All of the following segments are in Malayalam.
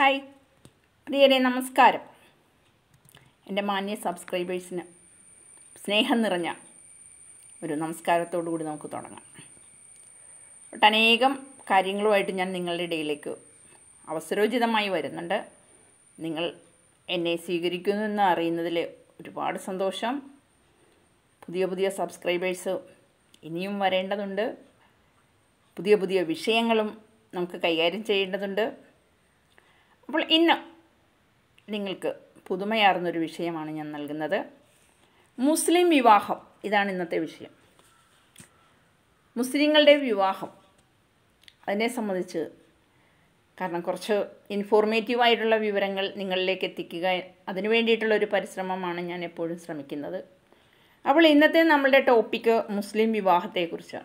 ഹായ് പ്രിയരെ നമസ്കാരം എൻ്റെ മാന്യ സബ്സ്ക്രൈബേഴ്സിന് സ്നേഹം നിറഞ്ഞ ഒരു നമസ്കാരത്തോടു കൂടി നമുക്ക് തുടങ്ങാം ഒട്ടനേകം കാര്യങ്ങളുമായിട്ട് ഞാൻ നിങ്ങളുടെ ഇടയിലേക്ക് അവസരോചിതമായി വരുന്നുണ്ട് നിങ്ങൾ എന്നെ സ്വീകരിക്കുന്നു എന്ന് അറിയുന്നതിൽ ഒരുപാട് സന്തോഷം പുതിയ പുതിയ സബ്സ്ക്രൈബേഴ്സ് ഇനിയും വരേണ്ടതുണ്ട് പുതിയ പുതിയ വിഷയങ്ങളും നമുക്ക് കൈകാര്യം ചെയ്യേണ്ടതുണ്ട് അപ്പോൾ ഇന്ന് നിങ്ങൾക്ക് പുതുമയാർന്നൊരു വിഷയമാണ് ഞാൻ നൽകുന്നത് മുസ്ലിം വിവാഹം ഇതാണ് ഇന്നത്തെ വിഷയം മുസ്ലിങ്ങളുടെ വിവാഹം അതിനെ സംബന്ധിച്ച് കാരണം കുറച്ച് ഇൻഫോർമേറ്റീവായിട്ടുള്ള വിവരങ്ങൾ നിങ്ങളിലേക്ക് എത്തിക്കുക അതിനു വേണ്ടിയിട്ടുള്ള ഒരു പരിശ്രമമാണ് ഞാൻ എപ്പോഴും ശ്രമിക്കുന്നത് അപ്പോൾ ഇന്നത്തെ നമ്മളുടെ ടോപ്പിക്ക് മുസ്ലിം വിവാഹത്തെക്കുറിച്ചാണ്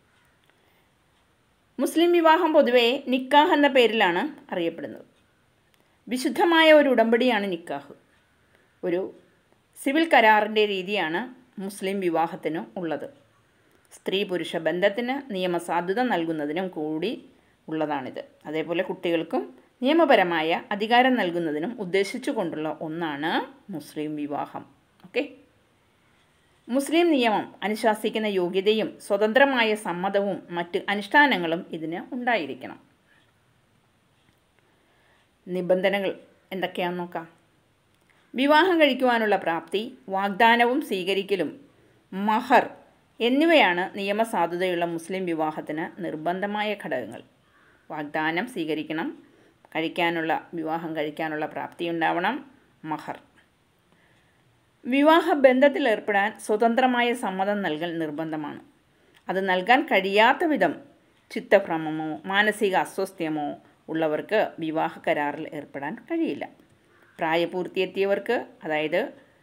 മുസ്ലിം വിവാഹം പൊതുവേ നിക്കാഹ് എന്ന പേരിലാണ് അറിയപ്പെടുന്നത് വിശുദ്ധമായ ഒരു ഉടമ്പടിയാണ് നിക്കാഹ് ഒരു സിവിൽ കരാറിൻ്റെ രീതിയാണ് മുസ്ലിം വിവാഹത്തിന് ഉള്ളത് സ്ത്രീ പുരുഷ ബന്ധത്തിന് നിയമസാധുത നൽകുന്നതിനും കൂടി ഉള്ളതാണിത് അതേപോലെ കുട്ടികൾക്കും നിയമപരമായ അധികാരം നൽകുന്നതിനും ഉദ്ദേശിച്ചു കൊണ്ടുള്ള ഒന്നാണ് മുസ്ലിം വിവാഹം ഓക്കെ മുസ്ലിം നിയമം അനുശാസിക്കുന്ന യോഗ്യതയും സ്വതന്ത്രമായ സമ്മതവും മറ്റ് അനുഷ്ഠാനങ്ങളും ഇതിന് ഉണ്ടായിരിക്കണം നിബന്ധനകൾ എന്തൊക്കെയാണെന്ന് നോക്കാം വിവാഹം കഴിക്കുവാനുള്ള പ്രാപ്തി വാഗ്ദാനവും സ്വീകരിക്കലും മഹർ എന്നിവയാണ് നിയമസാധുതയുള്ള മുസ്ലിം വിവാഹത്തിന് നിർബന്ധമായ ഘടകങ്ങൾ വാഗ്ദാനം സ്വീകരിക്കണം കഴിക്കാനുള്ള വിവാഹം കഴിക്കാനുള്ള പ്രാപ്തി ഉണ്ടാവണം മഹർ വിവാഹ ബന്ധത്തിൽ ഏർപ്പെടാൻ സ്വതന്ത്രമായ സമ്മതം നൽകൽ നിർബന്ധമാണ് അത് നൽകാൻ കഴിയാത്ത വിധം ചിത്തഭ്രമമോ മാനസിക അസ്വസ്ഥ്യമോ ഉള്ളവർക്ക് വിവാഹ കരാറിൽ ഏർപ്പെടാൻ കഴിയില്ല പ്രായപൂർത്തിയെത്തിയവർക്ക് അതായത്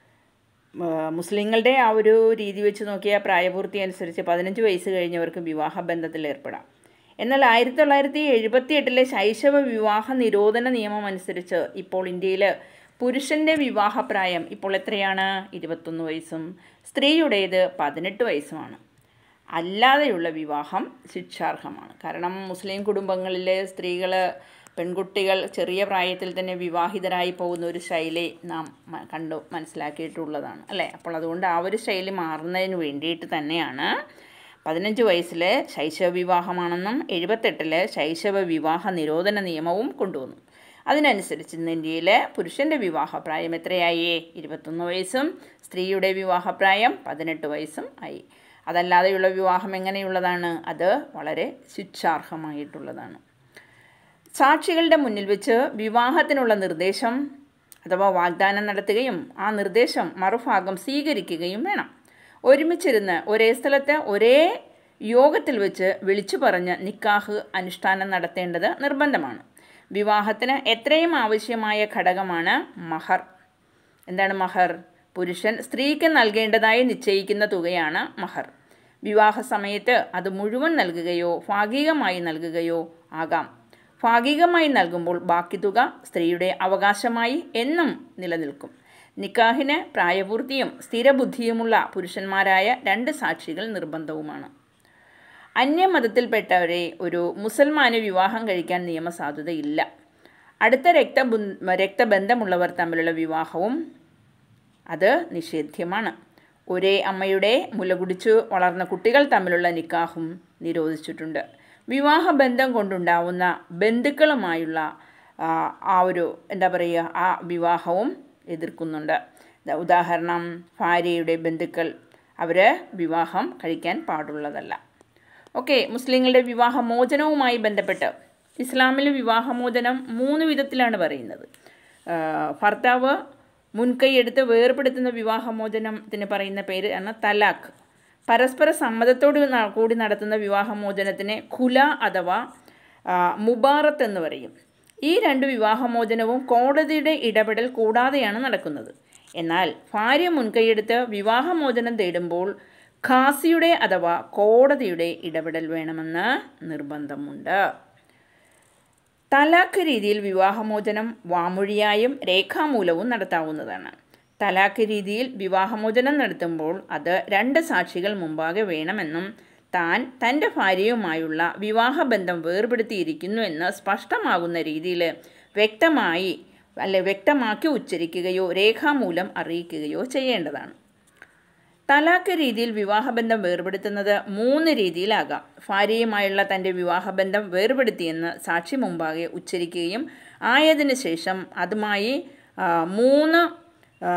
മുസ്ലിങ്ങളുടെ ആ ഒരു രീതി വെച്ച് നോക്കിയാൽ പ്രായപൂർത്തി അനുസരിച്ച് പതിനഞ്ച് വയസ്സ് കഴിഞ്ഞവർക്ക് വിവാഹ ബന്ധത്തിൽ ഏർപ്പെടാം എന്നാൽ ആയിരത്തി തൊള്ളായിരത്തി എഴുപത്തി എട്ടിലെ ശൈശവ വിവാഹ നിരോധന നിയമം അനുസരിച്ച് ഇപ്പോൾ ഇന്ത്യയിൽ പുരുഷൻ്റെ വിവാഹപ്രായം ഇപ്പോൾ എത്രയാണ് ഇരുപത്തൊന്ന് വയസ്സും സ്ത്രീയുടേത് പതിനെട്ട് വയസ്സുമാണ് അല്ലാതെയുള്ള വിവാഹം ശിക്ഷാർഹമാണ് കാരണം മുസ്ലിം കുടുംബങ്ങളിലെ സ്ത്രീകൾ പെൺകുട്ടികൾ ചെറിയ പ്രായത്തിൽ തന്നെ വിവാഹിതരായി പോകുന്ന ഒരു ശൈലി നാം കണ്ടു മനസ്സിലാക്കിയിട്ടുള്ളതാണ് അല്ലേ അപ്പോൾ അതുകൊണ്ട് ആ ഒരു ശൈലി മാറുന്നതിന് വേണ്ടിയിട്ട് തന്നെയാണ് പതിനഞ്ച് വയസ്സിലെ ശൈശവ വിവാഹമാണെന്നും എഴുപത്തെട്ടിലെ ശൈശവ വിവാഹ നിരോധന നിയമവും കൊണ്ടുവന്നു അതിനനുസരിച്ച് ഇന്ന് ഇന്ത്യയിലെ പുരുഷൻ്റെ വിവാഹപ്രായം എത്രയായി ഇരുപത്തൊന്ന് വയസ്സും സ്ത്രീയുടെ വിവാഹപ്രായം പതിനെട്ട് വയസ്സും ആയി അതല്ലാതെയുള്ള വിവാഹം എങ്ങനെയുള്ളതാണ് അത് വളരെ ശിക്ഷാർഹമായിട്ടുള്ളതാണ് സാക്ഷികളുടെ മുന്നിൽ വെച്ച് വിവാഹത്തിനുള്ള നിർദ്ദേശം അഥവാ വാഗ്ദാനം നടത്തുകയും ആ നിർദ്ദേശം മറുഭാഗം സ്വീകരിക്കുകയും വേണം ഒരുമിച്ചിരുന്ന് ഒരേ സ്ഥലത്ത് ഒരേ യോഗത്തിൽ വെച്ച് വിളിച്ചു പറഞ്ഞ് നിക്കാഹ് അനുഷ്ഠാനം നടത്തേണ്ടത് നിർബന്ധമാണ് വിവാഹത്തിന് എത്രയും ആവശ്യമായ ഘടകമാണ് മഹർ എന്താണ് മഹർ പുരുഷൻ സ്ത്രീക്ക് നൽകേണ്ടതായി നിശ്ചയിക്കുന്ന തുകയാണ് മഹർ വിവാഹ സമയത്ത് അത് മുഴുവൻ നൽകുകയോ ഭാഗികമായി നൽകുകയോ ആകാം ഭാഗികമായി നൽകുമ്പോൾ ബാക്കി തുക സ്ത്രീയുടെ അവകാശമായി എന്നും നിലനിൽക്കും നിക്കാഹിന് പ്രായപൂർത്തിയും സ്ഥിരബുദ്ധിയുമുള്ള പുരുഷന്മാരായ രണ്ട് സാക്ഷികൾ നിർബന്ധവുമാണ് അന്യമതത്തിൽപ്പെട്ടവരെ ഒരു മുസൽമാന് വിവാഹം കഴിക്കാൻ നിയമസാധുതയില്ല അടുത്ത രക്തബു രക്തബന്ധമുള്ളവർ തമ്മിലുള്ള വിവാഹവും അത് നിഷേധ്യമാണ് ഒരേ അമ്മയുടെ മുലകുടിച്ചു വളർന്ന കുട്ടികൾ തമ്മിലുള്ള നിക്കാഹും നിരോധിച്ചിട്ടുണ്ട് വിവാഹബന്ധം കൊണ്ടുണ്ടാവുന്ന ബന്ധുക്കളുമായുള്ള ആ ഒരു എന്താ പറയുക ആ വിവാഹവും എതിർക്കുന്നുണ്ട് ഉദാഹരണം ഭാര്യയുടെ ബന്ധുക്കൾ അവർ വിവാഹം കഴിക്കാൻ പാടുള്ളതല്ല ഓക്കെ മുസ്ലിങ്ങളുടെ വിവാഹമോചനവുമായി ബന്ധപ്പെട്ട് ഇസ്ലാമിൽ വിവാഹമോചനം മൂന്ന് വിധത്തിലാണ് പറയുന്നത് ഭർത്താവ് മുൻകൈയെടുത്ത് വേർപെടുത്തുന്ന വിവാഹമോചനത്തിന് പറയുന്ന പേര് ആണ് തലാഖ് പരസ്പര സമ്മതത്തോട് കൂടി നടത്തുന്ന വിവാഹമോചനത്തിന് ഖുല അഥവാ മുബാറത്ത് എന്ന് പറയും ഈ രണ്ട് വിവാഹമോചനവും കോടതിയുടെ ഇടപെടൽ കൂടാതെയാണ് നടക്കുന്നത് എന്നാൽ ഭാര്യ മുൻകൈയെടുത്ത് വിവാഹമോചനം തേടുമ്പോൾ ഖാസിയുടെ അഥവാ കോടതിയുടെ ഇടപെടൽ വേണമെന്ന് നിർബന്ധമുണ്ട് തലാഖ് രീതിയിൽ വിവാഹമോചനം വാമൊഴിയായും രേഖാമൂലവും നടത്താവുന്നതാണ് തലാഖ് രീതിയിൽ വിവാഹമോചനം നടത്തുമ്പോൾ അത് രണ്ട് സാക്ഷികൾ മുമ്പാകെ വേണമെന്നും താൻ തൻ്റെ ഭാര്യയുമായുള്ള വിവാഹബന്ധം വേർപെടുത്തിയിരിക്കുന്നു എന്ന് സ്പഷ്ടമാകുന്ന രീതിയിൽ വ്യക്തമായി അല്ലെ വ്യക്തമാക്കി ഉച്ചരിക്കുകയോ രേഖാമൂലം അറിയിക്കുകയോ ചെയ്യേണ്ടതാണ് തലാക്ക് രീതിയിൽ വിവാഹബന്ധം വേർപെടുത്തുന്നത് മൂന്ന് രീതിയിലാകാം ഭാര്യയുമായുള്ള തൻ്റെ വിവാഹബന്ധം വേർപെടുത്തിയെന്ന് സാക്ഷി മുമ്പാകെ ഉച്ചരിക്കുകയും ആയതിനു ശേഷം അതുമായി ആ, മൂന്ന് ആ,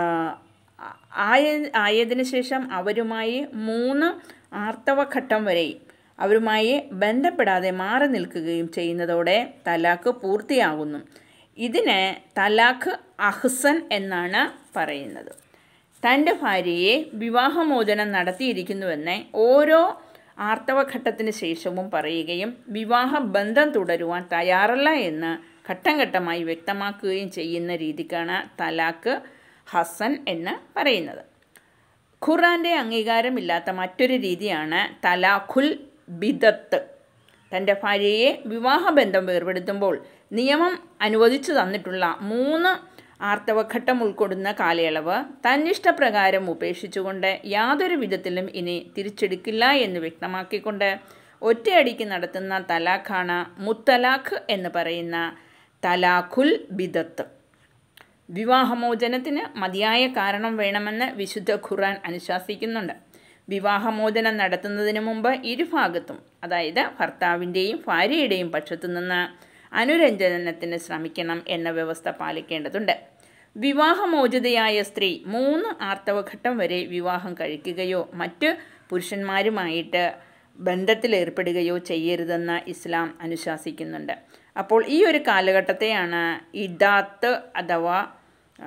ആയ ആയതിനു ശേഷം അവരുമായി മൂന്ന് ആർത്തവഘട്ടം വരെ അവരുമായി ബന്ധപ്പെടാതെ മാറി നിൽക്കുകയും ചെയ്യുന്നതോടെ തലാക്ക് പൂർത്തിയാകുന്നു ഇതിന് തലാഖ് അഹ്സൻ എന്നാണ് പറയുന്നത് തൻ്റെ ഭാര്യയെ വിവാഹമോചനം നടത്തിയിരിക്കുന്നുവെന്ന് ഓരോ ആർത്തവഘട്ടത്തിന് ശേഷവും പറയുകയും വിവാഹ ബന്ധം തുടരുവാൻ തയ്യാറല്ല എന്ന് ഘട്ടം ഘട്ടമായി വ്യക്തമാക്കുകയും ചെയ്യുന്ന രീതിക്കാണ് തലാക്ക് ഹസൻ എന്ന് പറയുന്നത് ഖുറാൻ്റെ അംഗീകാരമില്ലാത്ത മറ്റൊരു രീതിയാണ് തലാഖുൽ ബിദത്ത് തൻ്റെ ഭാര്യയെ വിവാഹബന്ധം വേർപെടുത്തുമ്പോൾ നിയമം അനുവദിച്ചു തന്നിട്ടുള്ള മൂന്ന് ആർത്തവഘട്ടം ഉൾക്കൊള്ളുന്ന കാലയളവ് തന്നിഷ്ടപ്രകാരം ഉപേക്ഷിച്ചുകൊണ്ട് യാതൊരു വിധത്തിലും ഇനി തിരിച്ചെടുക്കില്ല എന്ന് വ്യക്തമാക്കിക്കൊണ്ട് ഒറ്റയടിക്ക് നടത്തുന്ന തലാഖാണ് മുത്തലാഖ് എന്ന് പറയുന്ന തലാഖുൽ ബിദത്ത് വിവാഹമോചനത്തിന് മതിയായ കാരണം വേണമെന്ന് വിശുദ്ധ ഖുർആൻ അനുശാസിക്കുന്നുണ്ട് വിവാഹമോചനം നടത്തുന്നതിന് മുമ്പ് ഇരുഭാഗത്തും അതായത് ഭർത്താവിൻ്റെയും ഭാര്യയുടെയും പക്ഷത്തു നിന്ന് അനുരഞ്ജനത്തിന് ശ്രമിക്കണം എന്ന വ്യവസ്ഥ പാലിക്കേണ്ടതുണ്ട് വിവാഹമോചിതയായ സ്ത്രീ മൂന്ന് ആർത്തവഘട്ടം വരെ വിവാഹം കഴിക്കുകയോ മറ്റ് പുരുഷന്മാരുമായിട്ട് ബന്ധത്തിലേർപ്പെടുകയോ ചെയ്യരുതെന്ന് ഇസ്ലാം അനുശാസിക്കുന്നുണ്ട് അപ്പോൾ ഈ ഒരു കാലഘട്ടത്തെയാണ് ഇദാത്ത് അഥവാ ആ,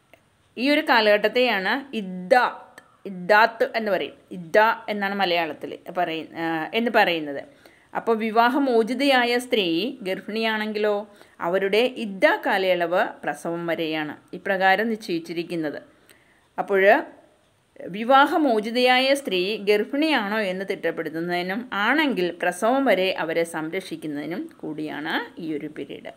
ഈ ഒരു കാലഘട്ടത്തെയാണ് ഇദ്ദാത്ത് ഇദ്ദാത്ത് എന്ന് പറയും ഇദ്ദ എന്നാണ് മലയാളത്തിൽ പറയ ആ, എന്ന് പറയുന്നത് അപ്പോൾ വിവാഹമോചിതയായ സ്ത്രീ ഗർഭിണിയാണെങ്കിലോ അവരുടെ ഇദ്ദ കാലയളവ് പ്രസവം വരെയാണ് ഇപ്രകാരം നിശ്ചയിച്ചിരിക്കുന്നത് അപ്പോൾ വിവാഹമോചിതയായ സ്ത്രീ ഗർഭിണിയാണോ എന്ന് തിട്ടപ്പെടുത്തുന്നതിനും ആണെങ്കിൽ പ്രസവം വരെ അവരെ സംരക്ഷിക്കുന്നതിനും കൂടിയാണ് ഈ ഒരു പീരീഡ്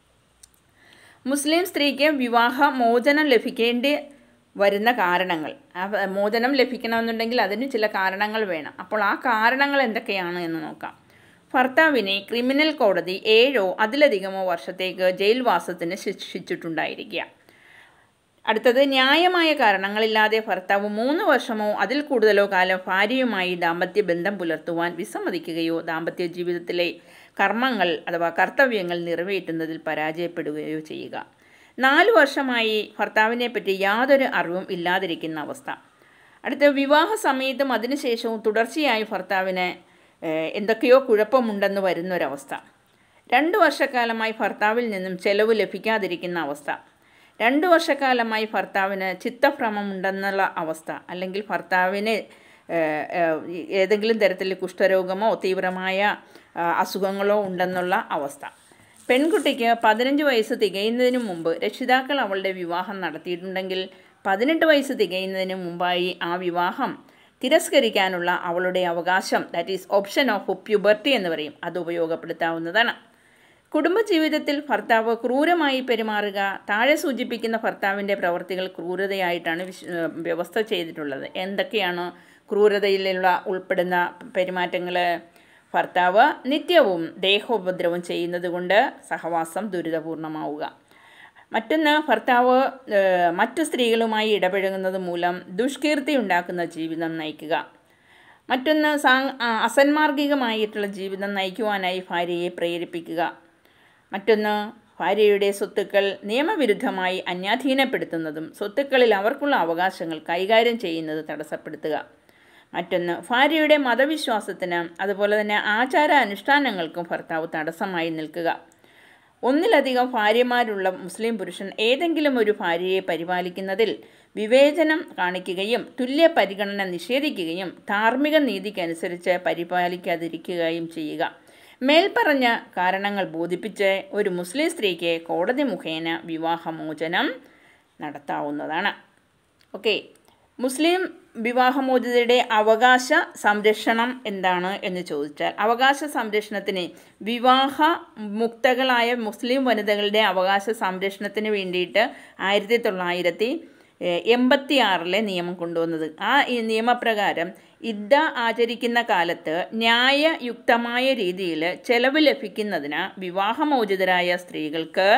മുസ്ലിം സ്ത്രീക്ക് വിവാഹ മോചനം ലഭിക്കേണ്ടി വരുന്ന കാരണങ്ങൾ ആ മോചനം ലഭിക്കണമെന്നുണ്ടെങ്കിൽ അതിന് ചില കാരണങ്ങൾ വേണം അപ്പോൾ ആ കാരണങ്ങൾ എന്തൊക്കെയാണ് എന്ന് നോക്കാം ഭർത്താവിനെ ക്രിമിനൽ കോടതി ഏഴോ അതിലധികമോ വർഷത്തേക്ക് ജയിൽവാസത്തിന് ശിക്ഷിച്ചിട്ടുണ്ടായിരിക്കുക അടുത്തത് ന്യായമായ കാരണങ്ങളില്ലാതെ ഭർത്താവ് മൂന്ന് വർഷമോ അതിൽ കൂടുതലോ കാലം ഭാര്യയുമായി ദാമ്പത്യ ബന്ധം പുലർത്തുവാൻ വിസമ്മതിക്കുകയോ ദാമ്പത്യ ജീവിതത്തിലെ കർമ്മങ്ങൾ അഥവാ കർത്തവ്യങ്ങൾ നിറവേറ്റുന്നതിൽ പരാജയപ്പെടുകയോ ചെയ്യുക നാല് വർഷമായി ഭർത്താവിനെ പറ്റി യാതൊരു അറിവും ഇല്ലാതിരിക്കുന്ന അവസ്ഥ അടുത്ത വിവാഹ സമയത്തും അതിനുശേഷവും തുടർച്ചയായി ഭർത്താവിന് ഏഹ്, എന്തൊക്കെയോ കുഴപ്പമുണ്ടെന്ന് വരുന്നൊരവസ്ഥ രണ്ട് വർഷക്കാലമായി ഭർത്താവിൽ നിന്നും ചെലവ് ലഭിക്കാതിരിക്കുന്ന അവസ്ഥ രണ്ട് വർഷക്കാലമായി ഭർത്താവിന് ചിത്തഭ്രമമുണ്ടെന്നുള്ള അവസ്ഥ അല്ലെങ്കിൽ ഭർത്താവിന് ഏഹ്, ഏഹ്, ഏതെങ്കിലും തരത്തിൽ കുഷ്ഠരോഗമോ തീവ്രമായ ആ, അസുഖങ്ങളോ ഉണ്ടെന്നുള്ള അവസ്ഥ പെൺകുട്ടിക്ക് പതിനഞ്ച് വയസ്സ് തികയുന്നതിന് മുമ്പ് രക്ഷിതാക്കൾ അവളുടെ വിവാഹം നടത്തിയിട്ടുണ്ടെങ്കിൽ പതിനെട്ട് വയസ്സ് തികയുന്നതിന് മുമ്പായി ആ വിവാഹം തിരസ്കരിക്കാനുള്ള അവളുടെ അവകാശം that is option of puberty എന്ന് പറയും അത് ഉപയോഗപ്പെടുത്താവുന്നതാണ് കുടുംബജീവിതത്തിൽ ഭർത്താവ് ക്രൂരമായി പെരുമാറുക താഴെ സൂചിപ്പിക്കുന്ന ഭർത്താവിൻ്റെ പ്രവർത്തികൾ ക്രൂരതയായിട്ടാണ് വിശ് ഏഹ് വ്യവസ്ഥ ചെയ്തിട്ടുള്ളത് എന്തൊക്കെയാണ് ക്രൂരതയിലുള്ള ഉൾപ്പെടുന്ന പെരുമാറ്റങ്ങൾ ഭർത്താവ് നിത്യവും ദേഹോപദ്രവം ചെയ്യുന്നത് കൊണ്ട് സഹവാസം ദുരിതപൂർണമാവുക മറ്റൊന്ന് ഭർത്താവ് ഏഹ്, മറ്റു സ്ത്രീകളുമായി ഇടപഴകുന്നത് മൂലം ദുഷ്കീർത്തി ഉണ്ടാക്കുന്ന ജീവിതം നയിക്കുക മറ്റൊന്ന് സാ ആ, അസന്മാർഗികമായിട്ടുള്ള ജീവിതം നയിക്കുവാനായി ഭാര്യയെ പ്രേരിപ്പിക്കുക മറ്റൊന്ന് ഭാര്യയുടെ സ്വത്തുക്കൾ നിയമവിരുദ്ധമായി അന്യാധീനപ്പെടുത്തുന്നതും സ്വത്തുക്കളിൽ അവർക്കുള്ള അവകാശങ്ങൾ കൈകാര്യം ചെയ്യുന്നത് തടസ്സപ്പെടുത്തുക മറ്റൊന്ന് ഭാര്യയുടെ മതവിശ്വാസത്തിന് അതുപോലെ തന്നെ ആചാര അനുഷ്ഠാനങ്ങൾക്കും ഭർത്താവ് തടസ്സമായി നിൽക്കുക ഒന്നിലധികം ഭാര്യമാരുള്ള മുസ്ലിം പുരുഷൻ ഏതെങ്കിലും ഒരു ഭാര്യയെ പരിപാലിക്കുന്നതിൽ വിവേചനം കാണിക്കുകയും തുല്യ പരിഗണന നിഷേധിക്കുകയും ധാർമ്മിക നീതിക്കനുസരിച്ച് പരിപാലിക്കാതിരിക്കുകയും ചെയ്യുക മേൽപ്പറഞ്ഞ കാരണങ്ങൾ ബോധിപ്പിച്ച് ഒരു മുസ്ലിം സ്ത്രീക്ക് കോടതി മുഖേന വിവാഹമോചനം നടത്താവുന്നതാണ് ഓക്കെ മുസ്ലിം വിവാഹമോചിതരുടെ അവകാശ സംരക്ഷണം എന്താണ് എന്ന് ചോദിച്ചാൽ അവകാശ സംരക്ഷണത്തിന് വിവാഹ മുക്തകളായ മുസ്ലിം വനിതകളുടെ അവകാശ സംരക്ഷണത്തിന് വേണ്ടിയിട്ട് ആയിരത്തി തൊള്ളായിരത്തി എൺപത്തി ആറിലെ നിയമം കൊണ്ടുവന്നത് ആ ഈ നിയമപ്രകാരം ഇദ്ദ ആചരിക്കുന്ന കാലത്ത് ന്യായയുക്തമായ രീതിയിൽ ചെലവ് ലഭിക്കുന്നതിന് വിവാഹമോചിതരായ സ്ത്രീകൾക്ക്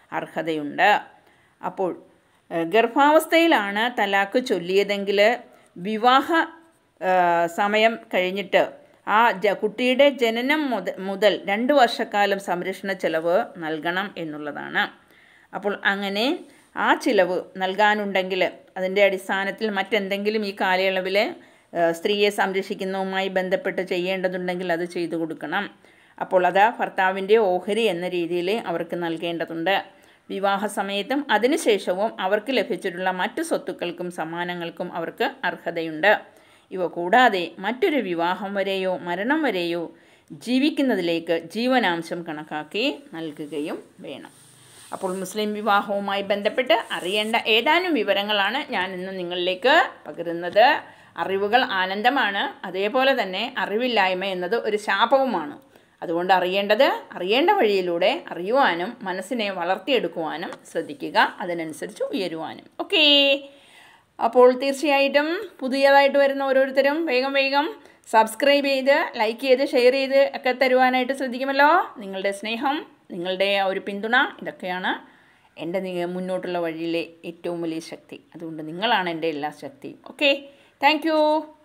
അർഹതയുണ്ട് അപ്പോൾ ഏഹ്, ഗർഭാവസ്ഥയിലാണ് തലാക്ക് ചൊല്ലിയതെങ്കിൽ വിവാഹ ഏഹ്, സമയം കഴിഞ്ഞിട്ട് ആ ജ കുട്ടിയുടെ ജനനം മുതൽ മുതൽ രണ്ട് വർഷക്കാലം സംരക്ഷണ ചെലവ് നൽകണം എന്നുള്ളതാണ് അപ്പോൾ അങ്ങനെ ആ ചിലവ് നൽകാനുണ്ടെങ്കിൽ അതിൻ്റെ അടിസ്ഥാനത്തിൽ മറ്റെന്തെങ്കിലും ഈ കാലയളവിൽ ഏഹ്, സ്ത്രീയെ സംരക്ഷിക്കുന്നതുമായി ബന്ധപ്പെട്ട് ചെയ്യേണ്ടതുണ്ടെങ്കിൽ അത് ചെയ്തു കൊടുക്കണം അപ്പോൾ അത് ഭർത്താവിൻ്റെ ഓഹരി എന്ന രീതിയിൽ അവർക്ക് നൽകേണ്ടതുണ്ട് വിവാഹ സമയത്തും അതിനുശേഷവും അവർക്ക് ലഭിച്ചിട്ടുള്ള മറ്റു സ്വത്തുക്കൾക്കും സമ്മാനങ്ങൾക്കും അവർക്ക് അർഹതയുണ്ട് ഇവ കൂടാതെ മറ്റൊരു വിവാഹം വരെയോ മരണം വരെയോ ജീവിക്കുന്നതിലേക്ക് ജീവനാംശം കണക്കാക്കി നൽകുകയും വേണം അപ്പോൾ മുസ്ലിം വിവാഹവുമായി ബന്ധപ്പെട്ട് അറിയേണ്ട ഏതാനും വിവരങ്ങളാണ് ഞാൻ ഇന്ന് നിങ്ങളിലേക്ക് പകരുന്നത് അറിവുകൾ ആനന്ദമാണ് അതേപോലെ തന്നെ അറിവില്ലായ്മ എന്നത് ഒരു ശാപവുമാണ് അതുകൊണ്ട് അറിയേണ്ടത് അറിയേണ്ട വഴിയിലൂടെ അറിയുവാനും മനസ്സിനെ വളർത്തിയെടുക്കുവാനും ശ്രദ്ധിക്കുക അതിനനുസരിച്ച് ഉയരുവാനും ഓക്കേ അപ്പോൾ തീർച്ചയായിട്ടും പുതിയതായിട്ട് വരുന്ന ഓരോരുത്തരും വേഗം വേഗം സബ്സ്ക്രൈബ് ചെയ്ത് ലൈക്ക് ചെയ്ത് ഷെയർ ചെയ്ത് ഒക്കെ തരുവാനായിട്ട് ശ്രദ്ധിക്കുമല്ലോ നിങ്ങളുടെ സ്നേഹം നിങ്ങളുടെ ആ ഒരു പിന്തുണ ഇതൊക്കെയാണ് എൻ്റെ നി- മുന്നോട്ടുള്ള വഴിയിലെ ഏറ്റവും വലിയ ശക്തി അതുകൊണ്ട് നിങ്ങളാണ് എൻ്റെ എല്ലാ ശക്തിയും ഓക്കെ താങ്ക്